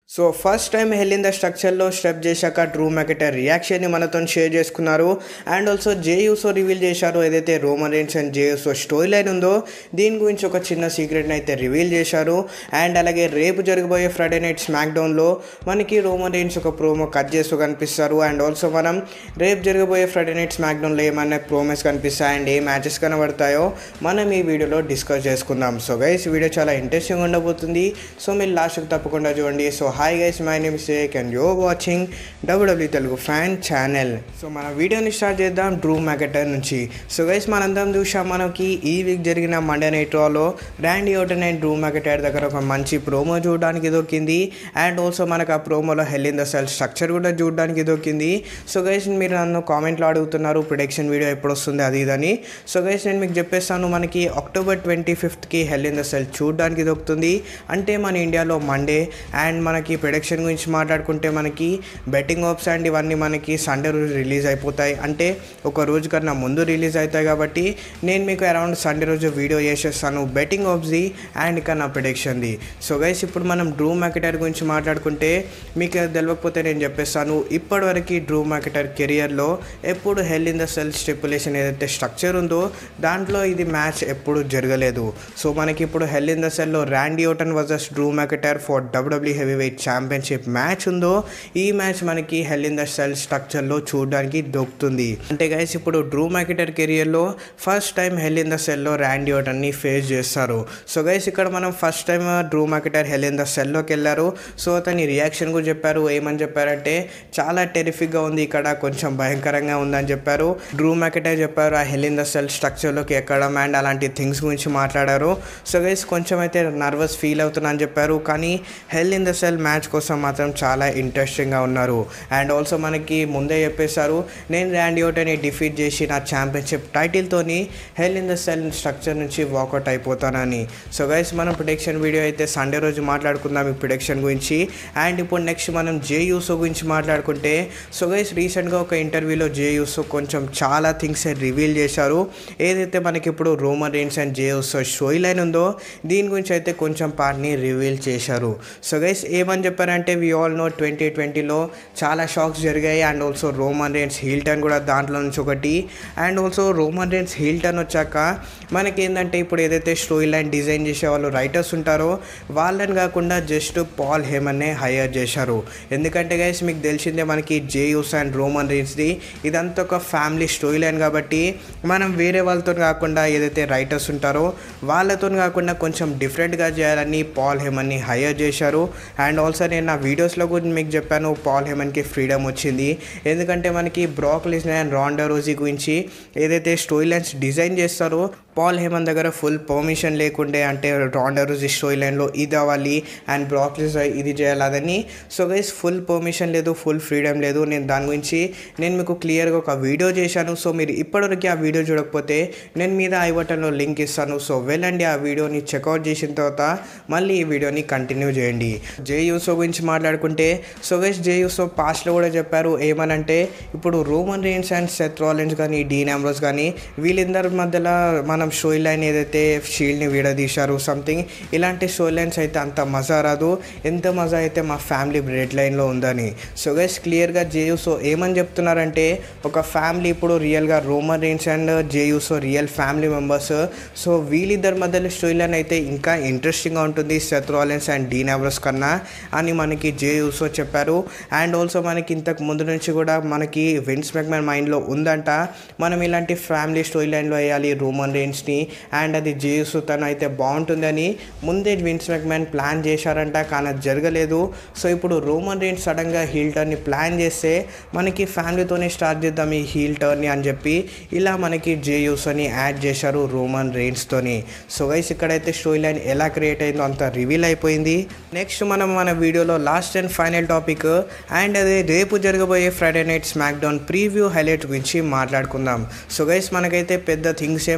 so first time hell in the స్ట్రక్చర్లో step చేశాక Drew McIntyre రియాక్షన్ని మనతో షేర్ చేసుకున్నారు అండ్ ఆల్సో జేయూసో రివీల్ చేశారు ఏదైతే Roman Reigns and Jey Uso story line ఉందో దీని గురించి ఒక చిన్న సీక్రెట్ని అయితే రివీల్ చేశారు అండ్ అలాగే రేపు జరగబోయే ఫ్రైడే నైట్ స్మాక్ డౌన్లో మనకి రోమన్ రేన్స్ ఒక ప్రోమో కట్ చేస్తూ కనిపిస్తారు అండ్ ఆల్సో మనం రేపు జరగబోయే ఫ్రైడే నైట్ స్మాక్ డౌన్లో ఏమైనా ప్రోమోస్ కనిపిస్తాయి అండ్ ఏ మ్యాచెస్ కనబడతాయో మనం ఈ వీడియోలో డిస్కస్ చేసుకుందాం సో గైస్ వీడియో చాలా ఇంట్రెస్టింగ్ ఉండబోతుంది సో మీరు లాస్ట్కి తప్పకుండా చూడండి so hi guys my name Shaik and you're watching WWE Telugu fan channel so మన వీడియోని స్టార్ట్ చేద్దాం డ్రూ మ్యాకెటర్ నుంచి సో గైస్ మనందరం చూసాం మనకి ఈ వీక్ జరిగిన మండే నైట్ రాలో Randy Orton and Drew McIntyre దగ్గర ఒక మంచి ప్రోమో చూడడానికి దొరికింది అండ్ ఆల్సో మనకు ఆ ప్రోమోలో Hell in the Cell structure కూడా చూడడానికి దొరికింది సో గైస్ మీరు నన్ను కామెంట్లో అడుగుతున్నారు ప్రొడక్షన్ వీడియో ఎప్పుడు వస్తుంది అది ఇదని సో గైస్ నేను మీకు చెప్పేస్తాను మనకి అక్టోబర్ ట్వంటీ ఫిఫ్త్కి హెల్ ఇన్ ద సెల్ చూడడానికి దొరుకుతుంది అంటే మన ఇండియాలో మండే అండ్ మనకి ప్రొడక్షన్ గురించి మాట్లాడుకుంటే మనకి బెట్టింగ్ ఆప్స్ అండ్ ఇవన్నీ మనకి సండే రోజు రిలీజ్ అయిపోతాయి అంటే ఒక రోజు కన్నా ముందు రిలీజ్ అవుతాయి కాబట్టి నేను మీకు అరౌండ్ సండే రోజు వీడియో చేసేస్తాను బెట్టింగ్ ఆప్స్ది అండ్ ఇక నా ప్రొడక్షన్ది సో గైస్ ఇప్పుడు మనం డ్రూ మ్యాకెటర్ గురించి మాట్లాడుకుంటే మీకు అది తెలియకపోతే నేను చెప్పేస్తాను ఇప్పటివరకు డ్రూ మ్యాకెటర్ కెరియర్లో ఎప్పుడు Hell in the Cell stipulation ఏదైతే స్ట్రక్చర్ ఉందో దాంట్లో ఇది మ్యాచ్ ఎప్పుడు జరగలేదు సో మనకి ఇప్పుడు హెల్ ఇన్ ద సెల్లో Randy Orton versus Drew McIntyre for WWE heavyweight championship match ఉందో ఈ మ్యాచ్ మనకి హెల్ ఇన్ ద సెల్ స్ట్రక్చర్లో చూడడానికి దొరుకుతుంది అంటే గైస్ ఇప్పుడు డ్రూ మ్యాకెటర్ కెరియర్లో first time Hell in the సెల్లో ర్యాండీ ఓటన్ని ఫేస్ చేస్తారు సో గైస్ ఇక్కడ మనం first time Drew మ్యాకెటర్ hell in the సెల్లోకి వెళ్ళారు సో అతని రియాక్షన్ కూడా చెప్పారు ఏమని చెప్పారంటే చాలా టెరిఫిక్గా ఉంది ఇక్కడ కొంచెం భయంకరంగా ఉందని చెప్పారు డ్రూ మ్యాకెటర్ చెప్పారు ఆ హెల్ ఇన్ ద సెల్ స్ట్రక్చర్లోకి ఎక్కడం అండ్ అలాంటి థింగ్స్ గురించి మాట్లాడారు సో గైస్ కొంచెం అయితే నర్వస్ ఫీల్ అవుతున్నా అని చెప్పారు కానీ Hell in the cell match కోసం మాత్రం చాలా ఇంట్రెస్టింగ్గా ఉన్నారు అండ్ ఆల్సో మనకి ముందే చెప్పేశారు నేను ర్యాండీ ఓటని డిఫీట్ చేసి నా ఛాంపియన్షిప్ టైటిల్తోని Hell in the Cell structure నుంచి వాకౌట్ అయిపోతానని సో గైస్ మనం ప్రొడక్షన్ వీడియో అయితే సండే రోజు మాట్లాడుకుందాం ఈ ప్రొడక్షన్ గురించి అండ్ ఇప్పుడు నెక్స్ట్ మనం జే యూసో గురించి మాట్లాడుకుంటే సో గైస్ రీసెంట్గా ఒక ఇంటర్వ్యూలో జే యూసో కొంచెం చాలా థింగ్స్ రివీల్ చేశారు ఏదైతే మనకి ఇప్పుడు Roman Reigns and Jey Uso story line ఉందో దీని గురించి అయితే కొంచెం పార్ట్ని రివీల్ చేశారు సో గైస్ ఏమని చెప్పారంటే వి ఆల్ నో ట్వంటీ ట్వంటీలో చాలా షాక్స్ జరిగాయి and also Roman Reigns heel turn కూడా దాంట్లో నుంచి ఒకటి and also Roman Reigns heel turn వచ్చాక మనకి ఏంటంటే ఇప్పుడు ఏదైతే స్టోరీ లైన్ డిజైన్ చేసే వాళ్ళు రైటర్స్ ఉంటారో వాళ్ళని కాకుండా జస్ట్ పాల్ హేమన్నే హైయర్ చేశారు ఎందుకంటే గైస్ మీకు తెలిసిందే మనకి జేయూస్ అండ్ రోమన్ రేన్స్ది ఇదంతా ఒక ఫ్యామిలీ స్టోరీ లైన్ కాబట్టి మనం వేరే వాళ్ళతో కాకుండా ఏదైతే రైటర్స్ ఉంటారో వాళ్ళతో కాకుండా కొంచెం డిఫరెంట్గా చేయాలని పాల్ హేమన్ని హైయర్ చేశారు అండ్ ఆల్సో నేను నా వీడియోస్లో కూడా మీకు చెప్పాను పాల్ హేమన్కి ఫ్రీడమ్ వచ్చింది ఎందుకంటే మనకి Brock Lesnar and Ronda Rousey గురించి ఏదైతే స్టోరీ లైన్స్ డిజైన్ చేస్తారో పాల్ హేమన్ దగ్గర ఫుల్ పర్మిషన్ లేకుండే అంటే రాండా రోజీ స్టోరీ లైన్లో ఇది అవ్వాలి అండ్ బ్రాక్ లిస్నర్ ఇది చేయాలని సో గైస్ ఫుల్ పర్మిషన్ లేదు ఫుల్ ఫ్రీడమ్ లేదు నేను దాని గురించి నేను మీకు క్లియర్గా ఒక వీడియో చేశాను సో మీరు ఇప్పటివరకు ఆ వీడియో చూడకపోతే నేను మీద ఐ బటన్లో లింక్ ఇస్తాను సో వెళ్ళండి ఆ వీడియోని చెక్అవుట్ చేసిన తర్వాత మళ్ళీ ఈ వీడియోని కంటిన్యూ చేయండి జే యూసో గురించి మాట్లాడుకుంటే సో గైస్ జే యూసో పాస్ట్లో కూడా చెప్పారు ఏమనంటే ఇప్పుడు Roman Reigns and Seth Rollins కానీ డీన్ ఆమ్రోస్ కానీ వీళ్ళందరి మధ్యలో మనం షో లైన్ ఏదైతే షీల్డ్ని విడదీశారు సంథింగ్ ఇలాంటి షో లైన్స్ అయితే అంత మజా రాదు ఎంత మజా అయితే మా ఫ్యామిలీ బ్రెడ్ లైన్లో ఉందని సో గైస్ క్లియర్గా జేయూసో ఏమని చెప్తున్నారంటే ఒక ఫ్యామిలీ ఇప్పుడు రియల్గా Roman Reigns and Jey Uso real family members so వీళ్ళిద్దరి మధ్యలో స్టోరీ లైన్ అయితే ఇంకా ఇంట్రెస్టింగ్గా ఉంటుంది Seth Rollins and Dean Ambrose కన్నా అని మనకి జే యూసో చెప్పారు అండ్ ఆల్సో మనకి ఇంతకు ముందు నుంచి కూడా మనకి విన్స్ మెక్మెన్ మైండ్లో ఉందంట మనం ఇలాంటి ఫ్యామిలీ స్టోరీ లైన్లో వేయాలి రోమన్ రేన్స్ని అండ్ అది జే యూసో తను అయితే బాగుంటుందని ముందే విన్స్ మెక్మెన్ ప్లాన్ చేశారంట కానీ అది జరగలేదు సో ఇప్పుడు రోమన్ రేన్స్ సడన్గా హీల్ టర్న్ని ప్లాన్ చేస్తే మనకి ఫ్యామిలీతోనే స్టార్ట్ చేద్దాం ఈ హీల్ టర్న్ని అని చెప్పి ఇలా మనకి జే యూసోని యాడ్ చేశారు రోమన్ రేన్స్తోని సో గైస్ ఇక్కడైతే స్టోరీ లైన్ ఎలా క్రియేట్ అయిందో అంత రివీల్ అయిపోయింది నెక్స్ట్ మనం మన వీడియోలో last and final topic and అదే రేపు జరగబోయే Friday night SmackDown preview highlight గురించి మాట్లాడుకుందాం సో గైస్ మనకైతే పెద్ద థింగ్స్ ఏం ఆఫీస్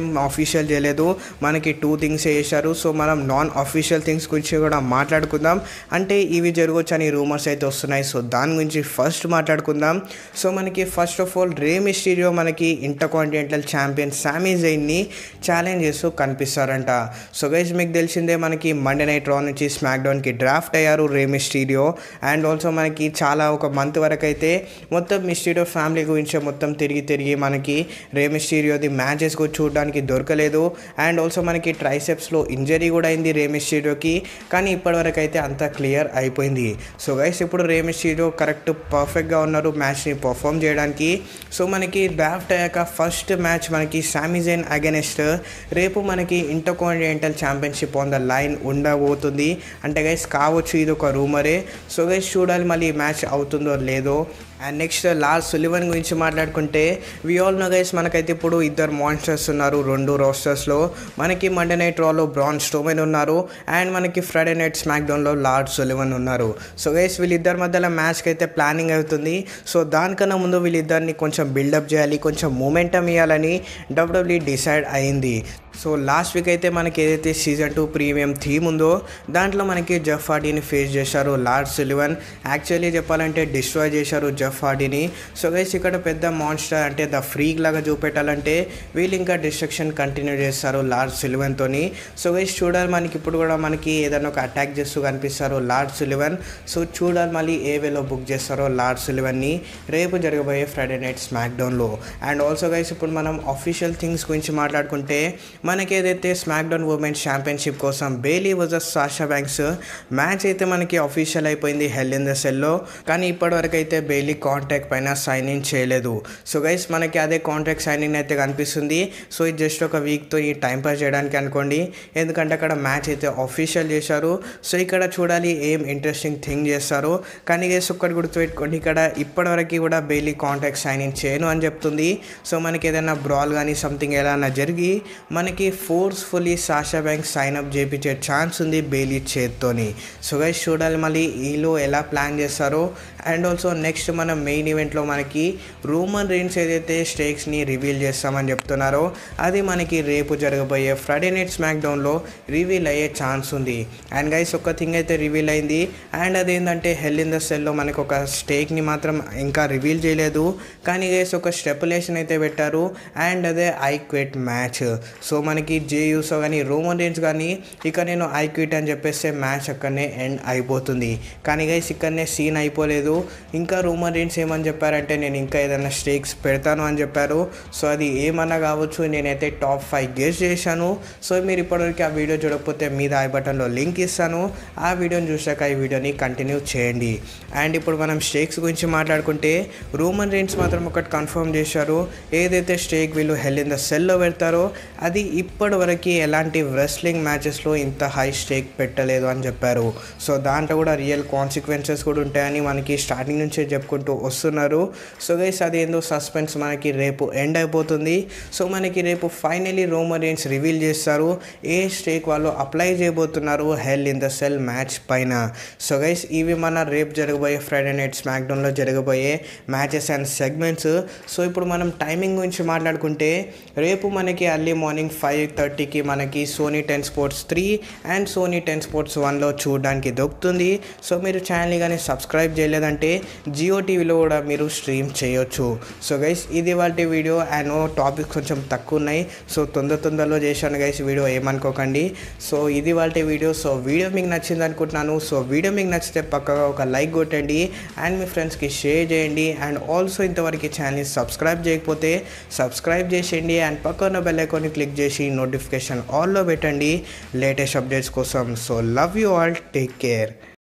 అఫీషియల్ చేయలేదు మనకి టూ థింగ్స్ చేశారు సో మనం నాన్ అఫీషియల్ థింగ్స్ గురించి కూడా మాట్లాడుకుందాం అంటే ఇవి జరగవచ్చు అని రూమర్స్ అయితే వస్తున్నాయి సో దాని గురించి ఫస్ట్ మాట్లాడుకుందాం సో మనకి first of all Rey Mysterio మనకి ఇంటర్ కాంటినెంటల్ ఛాంపియన్ శామీ జైన్ని ఛాలెంజ్ చేస్తూ కనిపిస్తారంట సో గైస్ మీకు తెలిసిందే మనకి మండే నైట్ రా నుంచి స్మాక్ డౌన్కి డ్రాఫ్ట్ అయ్యారు రే మిస్టీరియో అండ్ ఆల్సో మనకి చాలా ఒక మంత్ వరకు అయితే మొత్తం మిస్టీరియో ఫ్యామిలీ గురించి మొత్తం తిరిగి తిరిగి మనకి రే మిస్టీరియోది మ్యాచెస్ కూడా చూడడానికి దొరకలేదు అండ్ ఆల్సో మనకి ట్రైసెప్స్లో ఇంజరీ కూడా అయింది రే మిస్టీరియోకి కానీ ఇప్పటివరకు అయితే అంతా క్లియర్ అయిపోయింది సో గైస్ ఇప్పుడు రే మిస్టీరియో కరెక్ట్ పర్ఫెక్ట్గా ఉన్నారు మ్యాచ్ని పర్ఫామ్ చేయడానికి సో మనకి డ్రాఫ్ట్ అయ్యాక ఫస్ట్ మ్యాచ్ మనకి శామిజైన్ అగెనెస్ట్ రేపు మనకి intercontinental championship on the line ఉండబోతుంది అంటే గైస్ కావచ్చు ఇది ఒక రూమరే సో గైస్ చూడాలి మళ్ళీ ఈ మ్యాచ్ అవుతుందో లేదో అండ్ నెక్స్ట్ లాస్ట్ సులివన్ గురించి మాట్లాడుకుంటే వి ఆల్ నో గైస్ మనకైతే ఇప్పుడు ఇద్దరు మాన్స్టర్స్ ఉన్నారు రెండు రోస్టర్స్లో మనకి మండే నైట్ రాలో బ్రాన్ స్టోమెన్ ఉన్నారు అండ్ మనకి ఫ్రైడే నైట్ స్మాక్ డౌన్లో లార్డ్ సులివన్ ఉన్నారు సో గైస్ వీళ్ళిద్దరి మధ్యలో మ్యాచ్కి అయితే ప్లానింగ్ అవుతుంది సో దానికన్నా ముందు వీళ్ళిద్దరిని కొంచెం బిల్డప్ చేయాలి కొంచెం మూమెంటం ఇవ్వాలని డబ్ల్యూడబ్ల్యూ డిసైడ్ అయింది సో లాస్ట్ వీక్ అయితే మనకి ఏదైతే సీజన్ టూ ప్రీమియం థీమ్ ఉందో దాంట్లో మనకి జఫ్ హార్డీని ఫేస్ చేశారు లార్డ్ సులివన్ యాక్చువల్లీ చెప్పాలంటే డిస్ట్రాయ్ చేశారు జఫ్ హార్డీని సో గైస్ ఇక్కడ పెద్ద మాన్స్టర్ అంటే ద ఫ్రీక్ లాగా చూపెట్టాలంటే వీళ్ళు ఇంకా డిస్ట్రక్షన్ కంటిన్యూ చేస్తారు లార్డ్ సులివన్తోని సో గైస్ చూడాలి మనకి ఇప్పుడు కూడా మనకి ఏదైనా ఒక అటాక్ చేస్తూ కనిపిస్తారు లార్డ్ సులివన్ సో చూడాలి మళ్ళీ ఏ వేలో బుక్ చేస్తారో లార్డ్ సులివన్ని రేపు జరగబోయే ఫ్రైడే నైట్ స్మాక్ డౌన్లో అండ్ ఆల్సో గైస్ ఇప్పుడు మనం అఫీషియల్ థింగ్స్ గురించి మాట్లాడుకుంటే మనకి ఏదైతే స్మాక్ డౌన్ ఉమెన్స్ ఛాంపియన్షిప్ కోసం Bayley versus Sasha Banks match అయితే మనకి అఫీషియల్ అయిపోయింది హెల్ ఇన్ ద సెల్లో కానీ ఇప్పటివరకు అయితే బెయిలీ కాంట్రాక్ట్ పైన సైన్ ఇన్ చేయలేదు సో గైస్ మనకి అదే కాంట్రాక్ట్ సైన్ ఇన్ అయితే కనిపిస్తుంది సో ఇది జస్ట్ ఒక వీక్తో ఈ టైం పాస్ చేయడానికి అనుకోండి ఎందుకంటే అక్కడ మ్యాచ్ అయితే అఫీషియల్ చేశారు సో ఇక్కడ చూడాలి ఏం ఇంట్రెస్టింగ్ థింగ్ చేస్తారు కానీ గైస్ ఒక్కటి గుర్తుపెట్టుకోండి ఇక్కడ ఇప్పటివరకు కూడా బెయిలీ కాంట్రాక్ట్ సైన్ ఇన్ చేయను అని చెప్తుంది సో మనకి ఏదైనా బ్రాల్ కానీ సంథింగ్ ఏదైనా జరిగి మనకి forcefully Sasha Bank sign up చేయించే ఛాన్స్ ఉంది బెయిలీ చేత్తోని సో గైస్ చూడాలి మళ్ళీ వీళ్ళు ఎలా ప్లాన్ చేస్తారో అండ్ ఆల్సో నెక్స్ట్ మన మెయిన్ ఈవెంట్లో మనకి రోమన్ రీన్స్ ఏదైతే స్టేక్స్ని రివీల్ చేస్తామని చెప్తున్నారో అది మనకి రేపు జరగబోయే ఫ్రైడే నైట్ స్మాక్ డౌన్లో రివీల్ అయ్యే ఛాన్స్ ఉంది అండ్ గైస్ ఒక థింగ్ అయితే రివీల్ అయింది అండ్ అదేంటంటే హెల్ ఇన్ ద సెల్లో మనకు ఒక స్టేక్ని మాత్రం ఇంకా రివీల్ చేయలేదు కానీ గైస్ ఒక స్టెపులేషన్ అయితే పెట్టారు అండ్ అదే ఐ క్విట్ మ్యాచ్ సో మనకి జే యూసో కానీ రోమన్ రీన్స్ కానీ ఇక నేను ఐ క్విట్ అని చెప్పేస్తే మ్యాచ్ అక్కడనే ఎండ్ అయిపోతుంది కానీ గైస్ ఇక్కడనే సీన్ అయిపోలేదు ఇంకా రూమర్ రీన్స్ ఏమని చెప్పారంటే నేను ఇంకా ఏదైనా స్టేక్స్ పెడతాను అని చెప్పారు సో అది ఏమన్నా కావచ్చు నేనైతే టాప్ ఫైవ్ గెస్ చేశాను సో మీరు ఇప్పటివరకు ఆ వీడియో చూడకపోతే మీద ఐ బటన్లో లింక్ ఇస్తాను ఆ వీడియోని చూసాక ఈ వీడియోని కంటిన్యూ చేయండి అండ్ ఇప్పుడు మనం స్టేక్స్ గురించి మాట్లాడుకుంటే రూమన్ రీన్స్ మాత్రం ఒకటి కన్ఫర్మ్ చేశారు ఏదైతే స్టేక్ వీళ్ళు హెల్ ఇన్ ద సెల్లో పెడతారో అది ఇప్పటి వరకు ఎలాంటి రెస్లింగ్ మ్యాచెస్లో ఇంత హై స్టేక్ పెట్టలేదు అని చెప్పారు సో దాంట్లో కూడా రియల్ కాన్సిక్వెన్సెస్ కూడా ఉంటాయని మనకి స్టార్టింగ్ నుంచే చెప్పుకుంటూ వస్తున్నారు సో గైస్ అదేందో సస్పెన్స్ మనకి రేపు ఎండ్ అయిపోతుంది సో మనకి రేపు ఫైనలీ రోమరియన్స్ రివీల్ చేస్తారు ఏ స్టేక్ వాళ్ళు అప్లై చేయబోతున్నారు hell in the cell match పైన సో గైస్ ఇవి మన రేపు జరగబోయే ఫ్రైడే నైట్ స్మాక్ డౌన్లో జరగబోయే మ్యాచెస్ అండ్ సెగ్మెంట్స్ సో ఇప్పుడు మనం టైమింగ్ గురించి మాట్లాడుకుంటే రేపు మనకి ఎర్లీ మార్నింగ్ ఫైవ్ థర్టీకి మనకి Sony Ten Sports three and Sony Ten Sports వన్లో చూడడానికి దొరుకుతుంది సో మీరు ఛానల్ని కానీ సబ్స్క్రైబ్ చేయలేదంటే జియో టీవీలో కూడా మీరు స్ట్రీమ్ చేయొచ్చు సో గైస్ ఇది వాటి వీడియో అండ్ టాపిక్స్ కొంచెం తక్కువ ఉన్నాయి సో తొందర తొందరలో చేశాను గైస్ వీడియో ఏమనుకోకండి సో ఇది వాళ్ళ వీడియో సో వీడియో మీకు నచ్చింది అనుకుంటున్నాను సో వీడియో మీకు నచ్చితే పక్కగా ఒక లైక్ కొట్టండి అండ్ మీ ఫ్రెండ్స్కి షేర్ చేయండి అండ్ ఆల్సో ఇంతవరకు ఛానల్ని సబ్స్క్రైబ్ చేయకపోతే సబ్స్క్రైబ్ చేసేయండి అండ్ పక్కన బెల్ ఐకాన్ని క్లిక్ చేసి నోటిఫికేషన్ ఆల్లో పెట్టండి లేటెస్ట్ అప్డేట్స్ కోసం so love you all take care